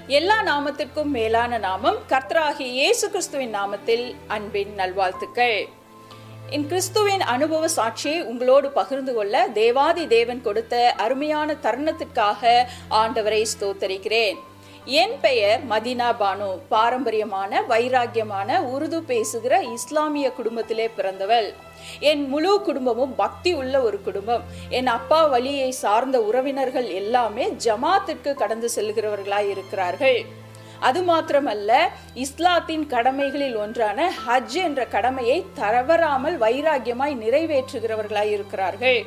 எல்லா நாமத்திற்கும் மேலான நாமம் கர்த்தராகிய இயேசு கிறிஸ்துவின் நாமத்தில் அன்பின் நல்வாழ்த்துக்கள் இன் கிறிஸ்துவின் அனுபவ சாட்சியை உங்களோடு பகிர்ந்து கொள்ள தேவாதி தேவன் கொடுத்த அருமையான தருணத்திற்காக ஆண்டவரை ஸ்தோத்தரிக்கிறேன் என் பெயர் மதினா பானு பாரம்பரியமான வைராக்கியமான உருது பேசுகிற இஸ்லாமிய குடும்பத்திலே பிறந்தவள் என் முழு குடும்பமும் பக்தி உள்ள ஒரு குடும்பம் என் அப்பா வழியை சார்ந்த உறவினர்கள் எல்லாமே ஜமாத்திற்கு கடந்து செல்கிறவர்களாய் இருக்கிறார்கள் அது மாத்திரமல்ல இஸ்லாத்தின் கடமைகளில் ஒன்றான ஹஜ் என்ற கடமையை தவறாமல் வைராக்கியமாய் நிறைவேற்றுகிறவர்களாய் இருக்கிறார்கள்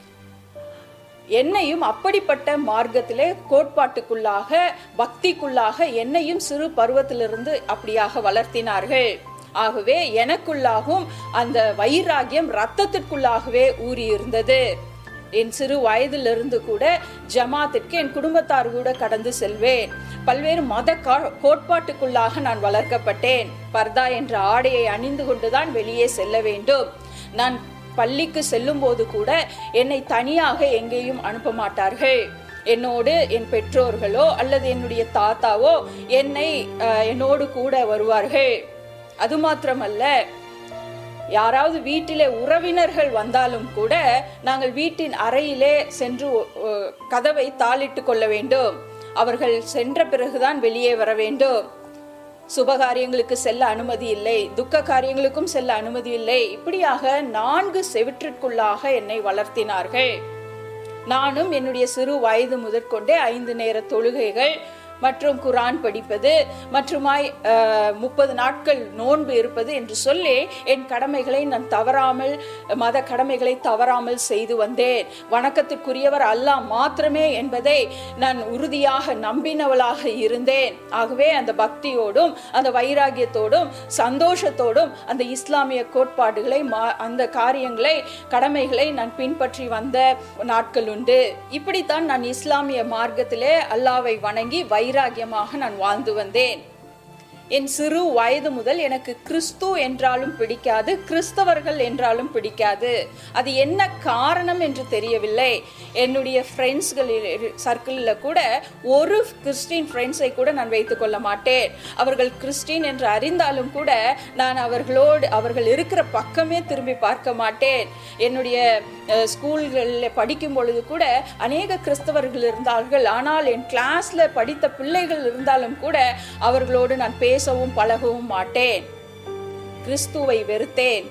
என்னையும் அப்படிப்பட்ட மார்க்கத்திலே கோட்பாட்டுக்குள்ளாக பக்திக்குள்ளாக என்னையும் சிறு பருவத்திலிருந்து அப்படியாக வளர்த்தினார்கள் ஆகவே எனக்குள்ளாகவும் அந்த வைராகியம் ரத்தத்திற்குள்ளாகவே ஊறியிருந்தது என் சிறு வயதிலிருந்து கூட ஜமாத்திற்கு என் குடும்பத்தார் கூட கடந்து செல்வேன் பல்வேறு மத கோட்பாட்டுக்குள்ளாக நான் வளர்க்கப்பட்டேன் பர்தா என்ற ஆடையை அணிந்து கொண்டுதான் வெளியே செல்ல வேண்டும் நான் பள்ளிக்கு செல்லும் போது கூட என்னை தனியாக எங்கேயும் அனுப்ப மாட்டார்கள் என்னோடு என் பெற்றோர்களோ அல்லது என்னுடைய தாத்தாவோ என்னை என்னோடு கூட வருவார்கள் அது மாத்திரமல்ல யாராவது வீட்டிலே உறவினர்கள் வந்தாலும் கூட நாங்கள் வீட்டின் அறையிலே சென்று கதவை தாளிட்டு கொள்ள வேண்டும் அவர்கள் சென்ற பிறகுதான் வெளியே வர வேண்டும் சுபகாரியங்களுக்கு செல்ல அனுமதி இல்லை துக்க காரியங்களுக்கும் செல்ல அனுமதி இல்லை இப்படியாக நான்கு செவிற்றிற்குள்ளாக என்னை வளர்த்தினார்கள் நானும் என்னுடைய சிறு வயது முதற்கொண்டே ஐந்து நேர தொழுகைகள் மற்றும் குரான் படிப்பது மற்றுமாய் முப்பது நாட்கள் நோன்பு இருப்பது என்று சொல்லி என் கடமைகளை நான் தவறாமல் மத கடமைகளை தவறாமல் செய்து வந்தேன் வணக்கத்திற்குரியவர் அல்லாஹ் மாத்திரமே என்பதை நான் உறுதியாக நம்பினவளாக இருந்தேன் ஆகவே அந்த பக்தியோடும் அந்த வைராகியத்தோடும் சந்தோஷத்தோடும் அந்த இஸ்லாமிய கோட்பாடுகளை அந்த காரியங்களை கடமைகளை நான் பின்பற்றி வந்த நாட்கள் உண்டு இப்படித்தான் நான் இஸ்லாமிய மார்க்கத்திலே அல்லாவை வணங்கி வைராகியமாக நான் வாழ்ந்து வந்தேன் என் சிறு வயது முதல் எனக்கு கிறிஸ்து என்றாலும் பிடிக்காது கிறிஸ்தவர்கள் என்றாலும் பிடிக்காது அது என்ன காரணம் என்று தெரியவில்லை என்னுடைய ஃப்ரெண்ட்ஸ்களில் சர்க்கிளில் கூட ஒரு கிறிஸ்டின் ஃப்ரெண்ட்ஸை கூட நான் வைத்துக்கொள்ள மாட்டேன் அவர்கள் கிறிஸ்டின் என்று அறிந்தாலும் கூட நான் அவர்களோடு அவர்கள் இருக்கிற பக்கமே திரும்பி பார்க்க மாட்டேன் என்னுடைய ஸ்கூல்களில் படிக்கும் பொழுது கூட அநேக கிறிஸ்தவர்கள் இருந்தார்கள் ஆனால் என் கிளாஸில் படித்த பிள்ளைகள் இருந்தாலும் கூட அவர்களோடு நான் பேசவும் பழகவும் மாட்டேன் கிறிஸ்துவை வெறுத்தேன்